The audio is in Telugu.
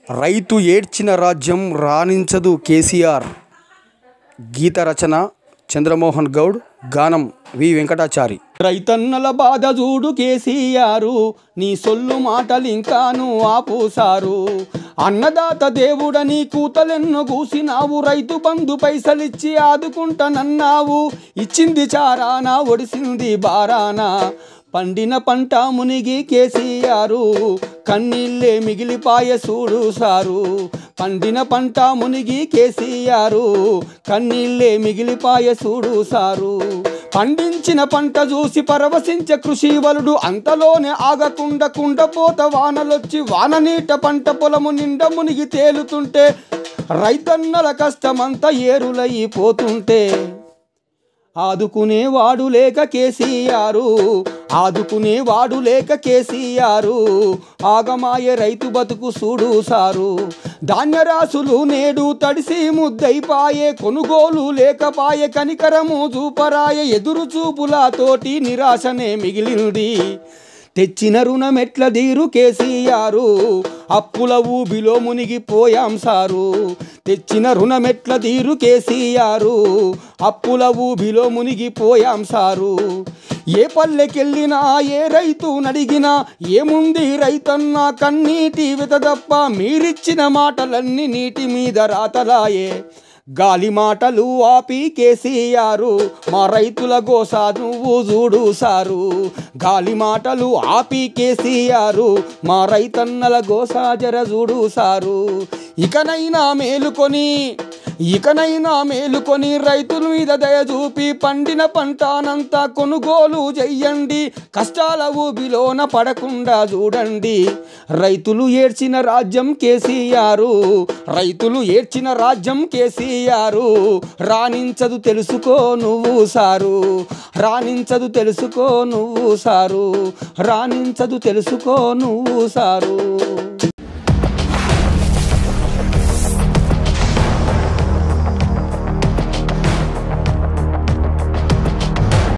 రైతు ఏడ్చిన రాజ్యం రాణించదు కేసీఆర్ గీత రచన చంద్రమోహన్ గౌడ్ గానం వి వెంకటాచారి రైతన్నల బాధ చూడు కేసీఆరు నీ సొల్లు మాటలు ఇంకాను ఆపూసారు అన్నదాత దేవుడని కూతలెన్నో కూసినావు రైతు బంధు పైసలిచ్చి ఆదుకుంటానన్నావు ఇచ్చింది చారానా ఒడిసింది బారానా పండిన పంట మునిగి కేసీఆరు కన్నీళ్ళే మిగిలిపాయ చూడు సారు పండిన పంట మునిగి కేసీఆరు కన్నీళ్ళే మిగిలిపాయ చూడు సారు పండించిన పంట చూసి పరవశించే కృషి వలుడు అంతలోనే ఆగకుండా కుండపోత వానలొచ్చి వాన నీట పంట పొలము నిండా మునిగి తేలుతుంటే రైతన్నల కష్టమంతా ఏరులైపోతుంటే ఆదుకునేవాడు లేక కేసీఆరు ఆదుకునేవాడు లేక కేసీఆరు ఆగమాయ రైతు బతుకు చూడు సారు ధాన్యరాశులు నేడు తడిసి ముద్దైపాయే కొనుగోలు లేకపాయే కనికరము చూపరాయ ఎదురు చూపులతోటి నిరాశనే మిగిలింది తెచ్చిన రుణం ఎట్ల దీరు కేసీఆరు అప్పుల ఊబిలో మునిగిపోయాం సారు తెచ్చిన రుణం ఎట్ల దీరు కేసీఆరు అప్పుల ఊబిలో మునిగిపోయాం సారు ఏ పల్లెకెళ్ళినా ఏ రైతు నడిగినా ఏముంది రైతన్న కన్నీటి వితదప్ప మీరిచ్చిన మాటలన్నీ నీటి మీద రాతలాయే గాలి మాటలు ఆపి కేసీఆరు మా రైతుల గోస నువ్వు చూడు సారు గాలి మాటలు ఆపి కేసీఆరు మా రైతన్నల గోస జర చూడు సారు ఇకనైనా మేలుకొని ఇకనైనా మేలుకొని రైతుల మీద దయ చూపి పండిన పంటనంతా కొనుగోలు చెయ్యండి కష్టాల ఊబిలోన పడకుండా చూడండి రైతులు ఏడ్చిన రాజ్యం కేసీఆరు రైతులు ఏడ్చిన రాజ్యం కేసీఆరు రాణించదు తెలుసుకో నువ్వు సారు రాణించదు తెలుసుకో నువ్వు సారు రాణించదు తెలుసుకో నువ్వు సారు